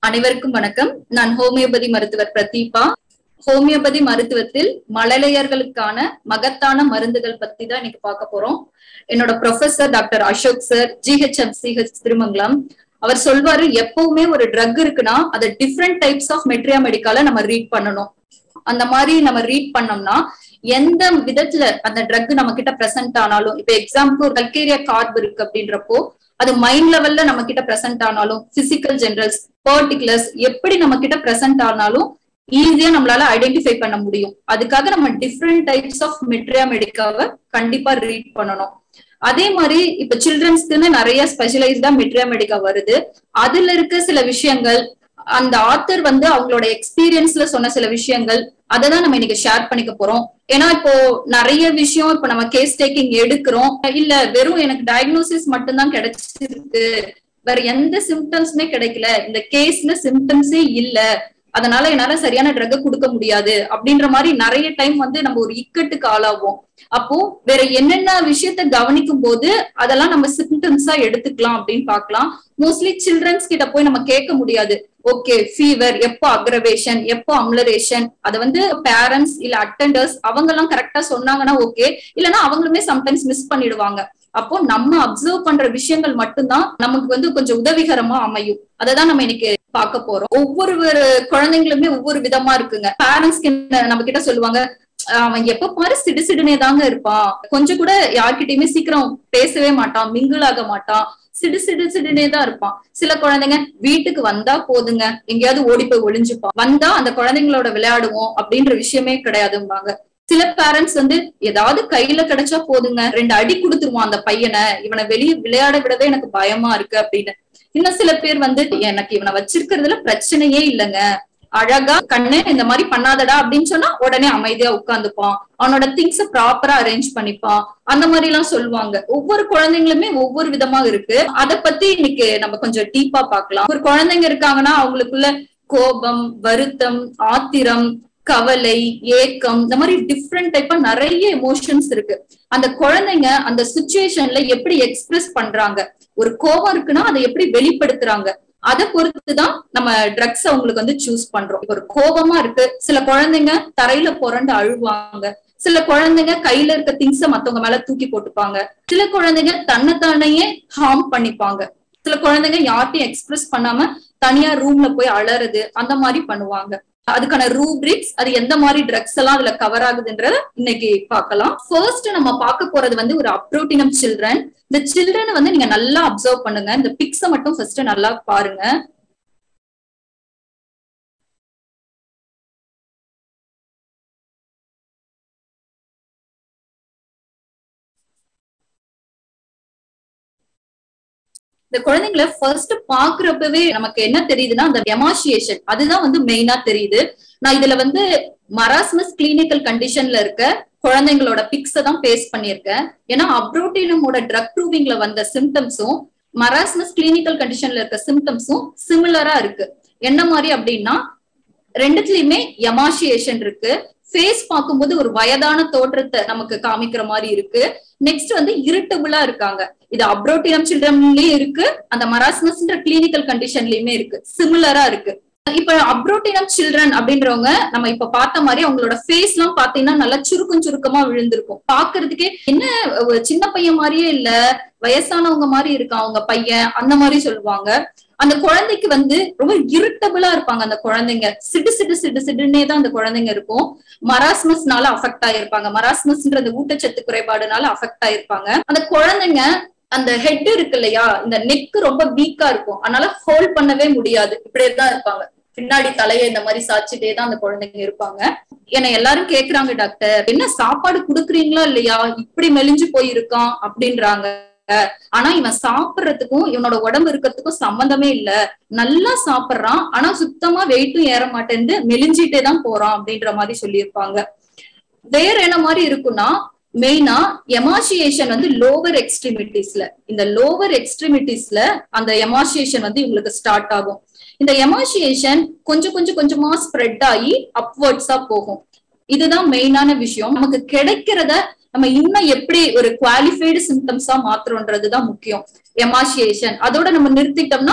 அனைவருக்கும் வணக்கம் நான் ஹோமியோபதி மருத்துவர் பிரதீபா ஹோமியோபதி மருத்துவத்தில் மழலையர்களுக்கான மகத்தான மருந்துகள் பத்தி தான் இன்னைக்கு பார்க்க போறோம் என்னோட professor doctor Ashok sir GHM CH Thirumangalam அவர் சொல்வாரு எப்பவுமே ஒரு ட்ரக் இருக்குன்னா அதை டிஃப்ரெண்ட் டைப்ஸ் ஆஃப் மெட்ரியா மெடிக்கால நம்ம ரீட் பண்ணணும் அந்த மாதிரி நம்ம ரீட் பண்ணோம்னா எந்த விதத்துல அந்த ட்ரக் நம்ம கிட்ட பிரசன்ட் ஆனாலும் இப்ப எக்ஸாம்பிள் ஒரு கல்கேரியா கார்ப் இருக்கு அப்படின்றப்போ அது மைண்ட் லெவல்ல நம்ம கிட்ட பிரசன்ட் ஆனாலும் பிசிக்கல் ஜெனரல்ஸ் பர்டிகுலர்ஸ் எப்படி நம்ம கிட்ட பிரசன்ட் ஆனாலும் ஈஸியா நம்மளால ஐடென்டிஃபை பண்ண முடியும் அதுக்காக நம்ம டிஃப்ரெண்ட் டைப்ஸ் ஆஃப் மெட்ரியா மெடிக்காவை கண்டிப்பா ரீட் பண்ணணும் அதே மாதிரி இப்ப சில்ட்ரன்ஸ்க்குன்னு நிறைய ஸ்பெஷலைஸ்டா மெட்ரியா மெடிக்கா வருது அதுல இருக்க சில விஷயங்கள் அந்த ஆத்தர் வந்து அவங்களோட எக்ஸ்பீரியன்ஸ்ல சொன்ன சில விஷயங்கள் அதை தான் நம்ம இன்னைக்கு ஷேர் பண்ணிக்க போறோம் ஏன்னா இப்போ நிறைய விஷயம் இப்ப நம்ம கேஸ் டேக்கிங் எடுக்கிறோம் இல்ல வெறும் எனக்கு டயக்னோசிஸ் மட்டும்தான் கிடைச்சிருக்கு வேற எந்த சிம்டம்ஸுமே கிடைக்கல இந்த கேஸ்ல சிம்டம்ஸே இல்ல அதனால என்னால சரியான ட்ரக் கொடுக்க முடியாது அப்படின்ற மாதிரி நிறைய டைம் வந்து நம்ம ஒரு இக்கட்டுக்கு ஆளாவோம் அப்போ வேற என்னென்ன விஷயத்த கவனிக்கும் போது அதெல்லாம் நம்ம சிம்டம்ஸா எடுத்துக்கலாம் அப்படின்னு பாக்கலாம் மோஸ்ட்லி சில்ட்ரன்ஸ் கிட்ட போய் நம்ம கேட்க முடியாது ஓகே ஃபீவர் எப்போ அக்ரவேஷன் எப்போ அம்லரேஷன் அதை வந்து பேரண்ட்ஸ் இல்ல அட்டண்டர்ஸ் அவங்க எல்லாம் கரெக்டா சொன்னாங்கன்னா ஓகே இல்லைன்னா அவங்களுமே சம்டைம்ஸ் மிஸ் பண்ணிடுவாங்க அப்போ நம்ம அப்சர்வ் பண்ற விஷயங்கள் மட்டும்தான் நமக்கு வந்து கொஞ்சம் உதவிகரமா அமையும் அததான் நம்ம இன்னைக்கு பார்க்க போறோம் ஒவ்வொரு குழந்தைங்களுமே ஒவ்வொரு விதமா இருக்குங்க பேரண்ட்ஸ் நம்ம கிட்ட சொல்லுவாங்க அவன் எப்ப பாரு சிடு சிடுனே தாங்க இருப்பான் கொஞ்சம் கூட யார்கிட்டயுமே சீக்கிரம் பேசவே மாட்டான் மிங்கிள் ஆக மாட்டான் சிடு சிடு சிடுனே தான் இருப்பான் சில குழந்தைங்க வீட்டுக்கு வந்தா போதுங்க எங்கேயாவது ஓடி போய் ஒளிஞ்சுப்பான் வந்தா அந்த குழந்தைங்களோட விளையாடுவோம் அப்படின்ற விஷயமே கிடையாதும்பாங்க சில பேரண்ட்ஸ் வந்து ஏதாவது கையில கிடைச்சா போதுங்க ரெண்டு அடி கொடுத்துருவான் அந்த பையனை இவனை வெளியே விளையாட விடவே எனக்கு பயமா இருக்கு அப்படின்னு இன்னும் சில பேர் வந்து எனக்கு இவனை வச்சிருக்கிறதுல பிரச்சனையே இல்லைங்க அழகா கண்ணு இந்த மாதிரி பண்ணாதடா அப்படின்னு சொன்னா உடனே அமைதியா உட்காந்துப்பான் அவனோட திங்ஸ ப்ராப்பரா அரேஞ்ச் பண்ணிப்பான் அந்த மாதிரி எல்லாம் சொல்லுவாங்க ஒவ்வொரு குழந்தைங்களுமே ஒவ்வொரு விதமா இருக்கு அத பத்தி இன்னைக்கு நம்ம கொஞ்சம் டீப்பா பாக்கலாம் ஒரு குழந்தைங்க இருக்காங்கன்னா அவங்களுக்குள்ள கோபம் வருத்தம் ஆத்திரம் கவலை ஏக்கம் இந்த மாதிரி டிஃப்ரெண்ட் டைப்பா நிறைய எமோஷன்ஸ் இருக்கு அந்த குழந்தைங்க அந்த சுச்சுவேஷன்ல எப்படி எக்ஸ்பிரஸ் பண்றாங்க ஒரு கோபம் இருக்குன்னா அதை எப்படி வெளிப்படுத்துறாங்க அதை பொறுத்துதான் நம்ம ட்ரக்ஸ் அவங்களுக்கு வந்து சூஸ் பண்றோம் ஒரு கோபமா இருக்கு சில குழந்தைங்க தரையில புரண்டு அழுவாங்க சில குழந்தைங்க கையில இருக்க திங்ஸ மத்தவங்க மேல தூக்கி போட்டுப்பாங்க சில குழந்தைங்க தன்னைத்தானையே ஹார்ம் பண்ணிப்பாங்க சில குழந்தைங்க யார்ட்டையும் எக்ஸ்பிரஸ் பண்ணாம தனியா ரூம்ல போய் அலறது அந்த மாதிரி பண்ணுவாங்க அதுக்கான ரூப்ரிக்ஸ் அது எந்த மாதிரி ட்ரக்ஸ் எல்லாம் அதுல கவர் ஆகுதுன்றத இன்னைக்கு பார்க்கலாம் ஃபர்ஸ்ட் நம்ம பார்க்க போறது வந்து ஒரு அப்ரோட்டினம் சில்ட்ரன் இந்த சில்ட்ரனை வந்து நீங்க நல்லா அப்சர்வ் பண்ணுங்க இந்த பிக்ஸ மட்டும் ஃபர்ஸ்ட் நல்லா பாருங்க இந்த குழந்தைங்களை ஃபர்ஸ்ட் பாக்குறப்பவே நமக்கு என்ன தெரியுதுன்னா அந்த எமாசியேஷன் அதுதான் வந்து மெயினா தெரியுது நான் இதுல வந்து மராஸ்மஸ் கிளினிக்கல் கண்டிஷன்ல இருக்க குழந்தைங்களோட பிக்ஸ தான் பேஸ் பண்ணியிருக்கேன் ஏன்னா அப்ரோட்டினமோட ட்ரக் ப்ரூவிங்ல வந்த சிம்டம்ஸும் மராஸ்மஸ் கிளினிக்கல் கண்டிஷன்ல இருக்க சிம்டம்ஸும் சிமிலரா இருக்கு என்ன மாதிரி அப்படின்னா ரெண்டுத்துலயுமே எமாசியேஷன் இருக்கு ஃபேஸ் பார்க்கும்போது ஒரு வயதான தோற்றத்தை நமக்கு காமிக்கிற மாதிரி இருக்கு நெக்ஸ்ட் வந்து இருட்டபுளா இருக்காங்க இது அப்ரோட்டினம் சில்ட்ரன்லயும் இருக்கு அந்த மராஸ்மஸ்ன்ற கிளினிக்கல் கண்டிஷன்லயுமே இருக்கு சிமிலரா இருக்கு இப்ப அப்ரோட்டினம் சில்ட்ரன் அப்படின்றவங்க நம்ம இப்ப பார்த்த மாதிரி அவங்களோட ஃபேஸ் எல்லாம் பாத்தீங்கன்னா நல்லா சுருக்கம் சுருக்கமா விழுந்திருக்கும் பாக்குறதுக்கே என்ன சின்ன பையன் மாதிரியே இல்ல வயசானவங்க மாதிரி இருக்கான் அவங்க பையன் அந்த மாதிரி சொல்லுவாங்க அந்த குழந்தைக்கு வந்து ரொம்ப இருட்டபிளா இருப்பாங்க அந்த குழந்தைங்க சிடு சிடு சிடு சிடுன்னே தான் அந்த குழந்தைங்க இருக்கும் மராஸ்மஸ்னால அஃபெக்ட் ஆயிருப்பாங்க மராஸ்மஸ்ன்ற அந்த ஊட்டச்சத்து குறைபாடுனால அஃபெக்ட் ஆயிருப்பாங்க அந்த குழந்தைங்க அந்த ஹெட் இருக்கு இல்லையா இந்த நெக் ரொம்ப வீக்கா இருக்கும் அதனால ஹோல்ட் பண்ணவே முடியாது இப்படியே தான் இருப்பாங்க பின்னாடி தலைய இந்த மாதிரி சாச்சிட்டே தான் அந்த குழந்தைங்க இருப்பாங்க என்ன எல்லாரும் கேக்குறாங்க டாக்டர் என்ன சாப்பாடு குடுக்குறீங்களா இல்லையா இப்படி மெலிஞ்சு போயிருக்கான் அப்படின்றாங்க ஆனா இவன் சாப்பிடுறதுக்கும் இவனோட உடம்பு இருக்கிறதுக்கும் சம்பந்தமே இல்ல நல்லா சாப்பிடுறான் ஆனா சுத்தமா வெயிட்டும் ஏற மாட்டேன்னு மெலிஞ்சிட்டே தான் போறான் அப்படின்ற மாதிரி சொல்லியிருப்பாங்க வேற என்ன மாதிரி இருக்குன்னா மெயினா எமாசியேஷன் வந்து லோவர் எக்ஸ்ட்ரிமிட்டிஸ்ல இந்த லோவர் எக்ஸ்ட்ரிமிட்டிஸ்ல அந்த எமாசியேஷன் வந்து இவங்களுக்கு ஸ்டார்ட் ஆகும் இந்த எமாசியேஷன் கொஞ்சம் கொஞ்சம் கொஞ்சமா ஸ்ப்ரெட் ஆகி அப்வர்ட்ஸா போகும் இதுதான் மெயினான விஷயம் நமக்கு கிடைக்கிறத நம்ம இன்னும் எப்படி ஒரு குவாலிஃபைடு சிம்டம்ஸா மாத்துறோன்றதுதான் முக்கியம் எமாசியேஷன் அதோட நம்ம நிறுத்திட்டோம்னா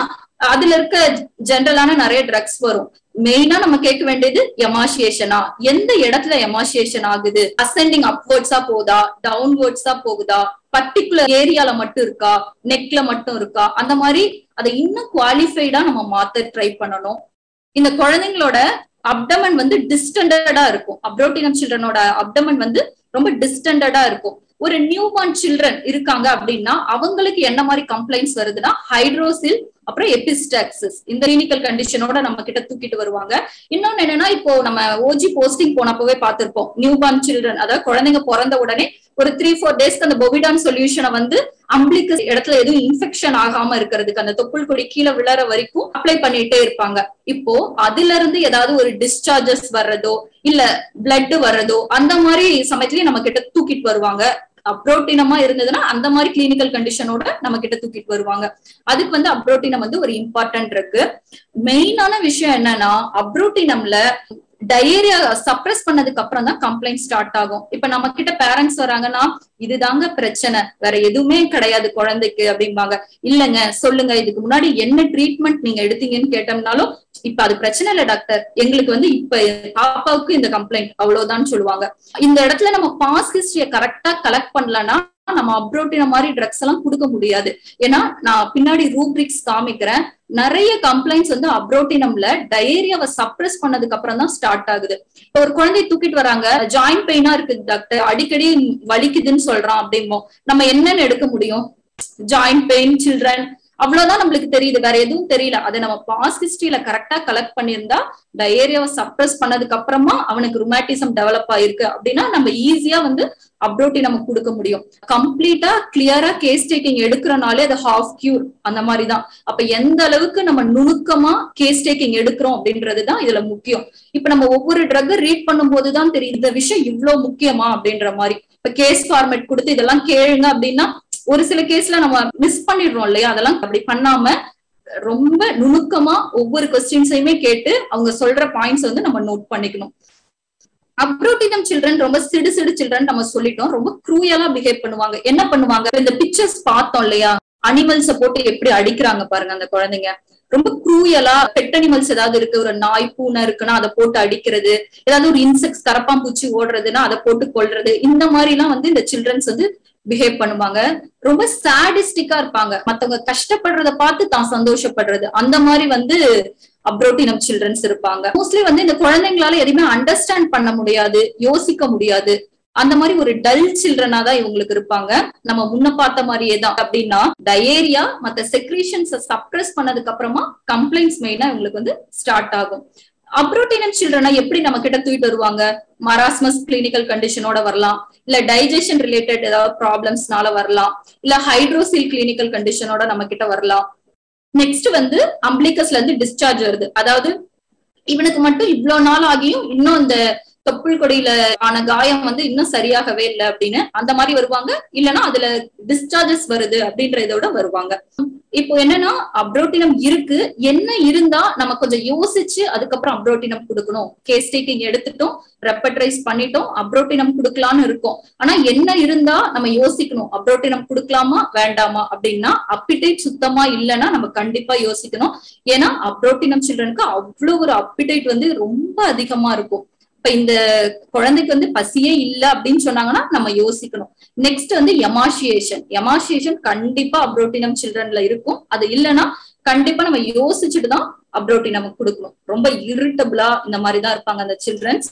அதுல இருக்க ஜென்ரலான நிறைய ட்ரக்ஸ் வரும் மெயினா நம்ம கேட்க வேண்டியது எமாசியேஷனா எந்த இடத்துல எமாசியேஷன் ஆகுது அசெண்டிங் அப்வர்ட்ஸா போகுதா டவுன்வர்ட்ஸா போகுதா பர்டிகுலர் ஏரியால மட்டும் இருக்கா நெக்ல மட்டும் இருக்கா அந்த மாதிரி அதை இன்னும் குவாலிஃபைடா நம்ம மாத்த ட்ரை பண்ணணும் இந்த குழந்தைங்களோட அப்டமன் வந்து டிஸ்டண்டடா இருக்கும் அப்ரோட்டினம் சில்ட்ரனோட அப்டமன் வந்து ரொம்ப டிஸ்டண்டடா இருக்கும் ஒரு நியூ பார்ன் சில்ட்ரன் இருக்காங்க அப்படின்னா அவங்களுக்கு என்ன மாதிரி கம்ப்ளைண்ட்ஸ் வருதுன்னா ஹைட்ரோசில் அப்புறம் எபிஸ்டாக்சிஸ் இந்த கிளினிக்கல் கண்டிஷனோட நம்ம கிட்ட தூக்கிட்டு வருவாங்க இன்னொன்னு என்னன்னா இப்போ நம்ம ஓஜி போஸ்டிங் போனப்பவே பார்த்திருப்போம் நியூ பார்ன் சில்ட்ரன் அதாவது குழந்தைங்க பிறந்த உடனே ஒரு த்ரீ ஃபோர் டேஸ்க்கு அந்த பொவிடான் சொல்யூஷனை வந்து அம்பிளிக்கு இடத்துல எதுவும் இன்ஃபெக்ஷன் ஆகாம இருக்கிறதுக்கு அந்த தொப்புள் கொடி கீழே விழற வரைக்கும் அப்ளை பண்ணிட்டே இருப்பாங்க இப்போ அதுல இருந்து ஏதாவது ஒரு டிஸ்சார்ஜஸ் வர்றதோ இல்ல பிளட் வர்றதோ அந்த மாதிரி சமயத்திலயும் நம்ம கிட்ட தூக்கிட்டு வருவாங்க அப்ரோட்டினமா இருந்ததுன்னா அந்த மாதிரி கிளினிக்கல் கண்டிஷனோட நம்ம கிட்ட தூக்கிட்டு வருவாங்க அதுக்கு வந்து அப்ரோட்டினம் வந்து ஒரு இம்பார்ட்டன்ட் இருக்கு மெயினான விஷயம் என்னன்னா அப்ரோட்டினம்ல டயேரியா சப்ரஸ் பண்ணதுக்கு அப்புறம் தான் கம்ப்ளைண்ட் ஸ்டார்ட் ஆகும் இப்ப நம்ம கிட்ட பேரண்ட்ஸ் வராங்கன்னா இதுதாங்க பிரச்சனை வேற எதுவுமே கிடையாது குழந்தைக்கு அப்படிம்பாங்க இல்லங்க சொல்லுங்க இதுக்கு முன்னாடி என்ன ட்ரீட்மெண்ட் நீங்க எடுத்தீங்கன்னு கேட்டோம்னாலும் இப்ப அது பிரச்சனை இல்ல டாக்டர் எங்களுக்கு வந்து இப்ப பாப்பாவுக்கு இந்த கம்ப்ளைண்ட் அவ்வளவுதான் சொல்லுவாங்க இந்த இடத்துல நம்ம பாஸ் ஹிஸ்டரிய கரெக்டா கலெக்ட் பண்ணலன்னா நம்ம அப்ரோட்டின மாதிரி ட்ரக்ஸ் எல்லாம் கொடுக்க முடியாது ஏன்னா நான் பின்னாடி ரூப்ரிக்ஸ் காமிக்கிறேன் நிறைய கம்ப்ளைண்ட்ஸ் வந்து அப்ரோட்டினம்ல டயேரியாவை சப்ரஸ் பண்ணதுக்கு அப்புறம் தான் ஸ்டார்ட் ஆகுது ஒரு குழந்தைய தூக்கிட்டு வராங்க ஜாயிண்ட் பெயினா இருக்குது டாக்டர் அடிக்கடி வலிக்குதுன்னு சொல்றான் அப்படிமோ நம்ம என்னன்னு எடுக்க முடியும் ஜாயிண்ட் பெயின் சில்ட்ரன் அவ்வளவுதான் நம்மளுக்கு தெரியுது வேற எதுவும் தெரியல அதை நம்ம பாஸ் ஹிஸ்டரியில கரெக்டா கலெக்ட் பண்ணியிருந்தா டயேரியாவை சப்ரஸ் பண்ணதுக்கு அப்புறமா அவனுக்கு ருமேட்டிசம் டெவலப் ஆயிருக்கு அப்படின்னா நம்ம ஈஸியா வந்து அப்ரோட்டி நம்ம கொடுக்க முடியும் கம்ப்ளீட்டா கிளியரா கேஸ் டேக்கிங் எடுக்கிறனாலே அது ஹாஃப் கியூர் அந்த மாதிரி தான் அப்ப எந்த அளவுக்கு நம்ம நுணுக்கமா கேஸ் டேக்கிங் எடுக்கிறோம் அப்படின்றதுதான் இதுல முக்கியம் இப்ப நம்ம ஒவ்வொரு ட்ரக் ரீட் பண்ணும் போதுதான் தெரியும் இந்த விஷயம் இவ்வளவு முக்கியமா அப்படின்ற மாதிரி இப்ப கேஸ் ஃபார்மேட் கொடுத்து இதெல்லாம் கேளுங்க அப்படின்னா ஒரு சில கேஸ்ல நம்ம மிஸ் பண்ணிடுறோம் இல்லையா அதெல்லாம் அப்படி பண்ணாம ரொம்ப நுணுக்கமா ஒவ்வொரு கொஸ்டின்ஸையுமே கேட்டு அவங்க சொல்ற பாயிண்ட்ஸ் வந்து நம்ம நோட் பண்ணிக்கணும் அப்ரோட்டினம் சில்ட்ரன் ரொம்ப சிடு சிடு சில்ட்ரன் நம்ம சொல்லிட்டோம் ரொம்ப க்ரூயலா பிஹேவ் பண்ணுவாங்க என்ன பண்ணுவாங்க இந்த பிக்சர்ஸ் பார்த்தோம் இல்லையா அனிமல்ஸ போட்டு எப்படி அடிக்கிறாங்க பாருங்க அந்த குழந்தைங்க ரொம்ப க்ரூயலா பெட் அனிமல்ஸ் ஏதாவது இருக்கு ஒரு நாய் பூனை இருக்குன்னா அதை போட்டு அடிக்கிறது ஏதாவது ஒரு இன்செக்ட்ஸ் கரப்பாம்பூச்சி ஓடுறதுன்னா அதை போட்டு கொள்றது இந்த மாதிரி எல்லாம் வந்து இந்த சில்ட்ரன்ஸ் வந்து பிஹேவ் பண்ணுவாங்க ரொம்ப சாடிஸ்டிக்கா இருப்பாங்க மத்தவங்க கஷ்டப்படுறத பார்த்து தான் சந்தோஷப்படுறது அந்த மாதிரி வந்து அப்ரோட்டினம் சில்ட்ரன்ஸ் இருப்பாங்க மோஸ்ட்லி வந்து இந்த குழந்தைங்களால எதுவுமே அண்டர்ஸ்டாண்ட் பண்ண முடியாது யோசிக்க முடியாது அந்த மாதிரி ஒரு டல் சில்ட்ரனா தான் இவங்களுக்கு இருப்பாங்க நம்ம முன்ன பார்த்த மாதிரியே தான் அப்படின்னா டயேரியா மத்த செக்ரீஷன்ஸை சப்ரஸ் பண்ணதுக்கு அப்புறமா கம்ப்ளைண்ட்ஸ் மெயினா இவங்களுக்கு வந்து ஸ்டார்ட் ஆகும் அப்ரோட்டினம் சில்ட்ரனா எப்படி நம்ம கிட்ட தூக்கிட்டு வருவாங்க மராஸ்மஸ் கிளினிக்கல் கண்டிஷனோட வரலாம் இல்ல டைஜஷன் ரிலேட்டட் ஏதாவது ப்ராப்ளம்ஸ்னால வரலாம் இல்ல ஹைட்ரோசில் கிளினிக்கல் கண்டிஷனோட நம்ம கிட்ட வரலாம் நெக்ஸ்ட் வந்து அம்பிளிகஸ்ல இருந்து டிஸ்சார்ஜ் வருது அதாவது இவனுக்கு மட்டும் இவ்வளவு நாள் ஆகியும் இன்னும் இந்த தொப்புள் கொடியில ஆன காயம் வந்து இன்னும் சரியாகவே இல்லை அப்படின்னு அந்த மாதிரி வருவாங்க இல்லைன்னா அதுல டிஸ்சார்ஜஸ் வருது அப்படின்ற இதோட வருவாங்க இப்போ என்னன்னா அப்ரோட்டினம் இருக்கு என்ன இருந்தா நம்ம கொஞ்சம் யோசிச்சு அதுக்கப்புறம் அப்ரோட்டினம் கொடுக்கணும் கேஸ் டேக்கிங் எடுத்துட்டோம் ரெப்பட்ரைஸ் பண்ணிட்டோம் அப்ரோட்டினம் கொடுக்கலாம்னு இருக்கோம் ஆனா என்ன இருந்தா நம்ம யோசிக்கணும் அப்ரோட்டினம் கொடுக்கலாமா வேண்டாமா அப்படின்னா அப்பிடைட் சுத்தமா இல்லைன்னா நம்ம கண்டிப்பா யோசிக்கணும் ஏன்னா அப்ரோட்டினம் சில்ட்ரனுக்கு அவ்வளவு ஒரு அப்பிடைட் வந்து ரொம்ப அதிகமா இருக்கும் இப்ப இந்த குழந்தைக்கு வந்து பசியே இல்ல அப்படின்னு சொன்னாங்கன்னா நம்ம யோசிக்கணும் நெக்ஸ்ட் வந்து எமாஷியேஷன் எமாஷியேஷன் கண்டிப்பா அப்ரோட்டினம் சில்ட்ரன்ல இருக்கும் அது இல்லைன்னா கண்டிப்பா நம்ம யோசிச்சுட்டு தான் அப்ரோட்டினம் கொடுக்கணும் ரொம்ப இரிட்டபிளா இந்த மாதிரி தான் இருப்பாங்க அந்த சில்ட்ரன்ஸ்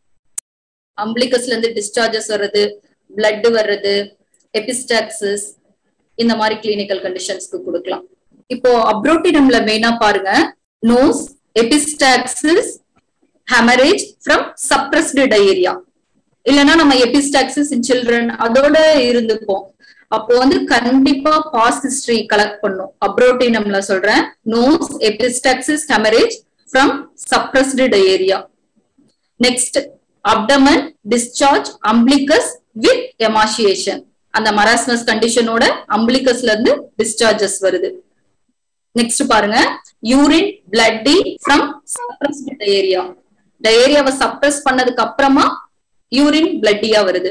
அம்பிளிகஸ்ல இருந்து டிஸ்சார்ஜஸ் வர்றது பிளட் வர்றது எபிஸ்டாக்சிஸ் இந்த மாதிரி கிளினிக்கல் கண்டிஷன்ஸ்க்கு கொடுக்கலாம் இப்போ அப்ரோட்டினம்ல மெயினா பாருங்க nose epistaxis haemorrhage from suppressed diarrhoea இல்லைன்னா நம்ம எபிஸ்டாக்சிஸ் இன் சில்ட்ரன் அதோட இருந்துப்போம் அப்போ வந்து கண்டிப்பா பாஸ்ட் ஹிஸ்டரி கலெக்ட் பண்ணும் அப்ரோட்டினம்ல சொல்றேன் nose epistaxis haemorrhage from suppressed diarrhoea next abdomen discharge umbilicus with emaciation அந்த மராஸ்மஸ் கண்டிஷனோட அம்பிளிகஸ்ல இருந்து டிஸ்சார்ஜஸ் வருது நெக்ஸ்ட் பாருங்க urine bloody from suppressed diarrhoea டயேரியாவை சப்ரஸ் பண்ணதுக்கு அப்புறமா யூரின் பிளட்டியா வருது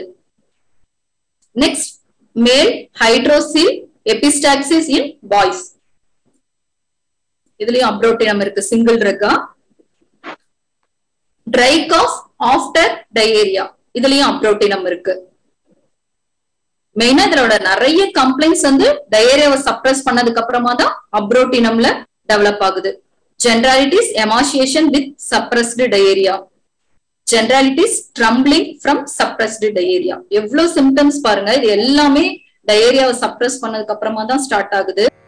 நெக்ஸ்ட் மேல் ஹைட்ரோசில் எபிஸ்டாக்சிஸ் இன் பாய்ஸ் இதுலயும் அப்ரோட்டினம் இருக்கு சிங்கிள் இருக்கா ட்ரை காஃப் ஆஃப்டர் டயேரியா இதுலயும் அப்ரோட்டினம் இருக்கு மெயினா இதோட நிறைய கம்ப்ளைண்ட்ஸ் வந்து டயேரியாவை சப்ரஸ் பண்ணதுக்கு அப்புறமா தான் அப்ரோட்டினம்ல டெவலப் ஆகுது generalities emaciation with suppressed diarrhoea generalities trembling from suppressed diarrhoea எவ்வளவு சிம்டம்ஸ் பாருங்க இது எல்லாமே டயேரியாவை சப்ரஸ் பண்ணதுக்கு அப்புறமா தான் ஸ்டார்ட் ஆகுது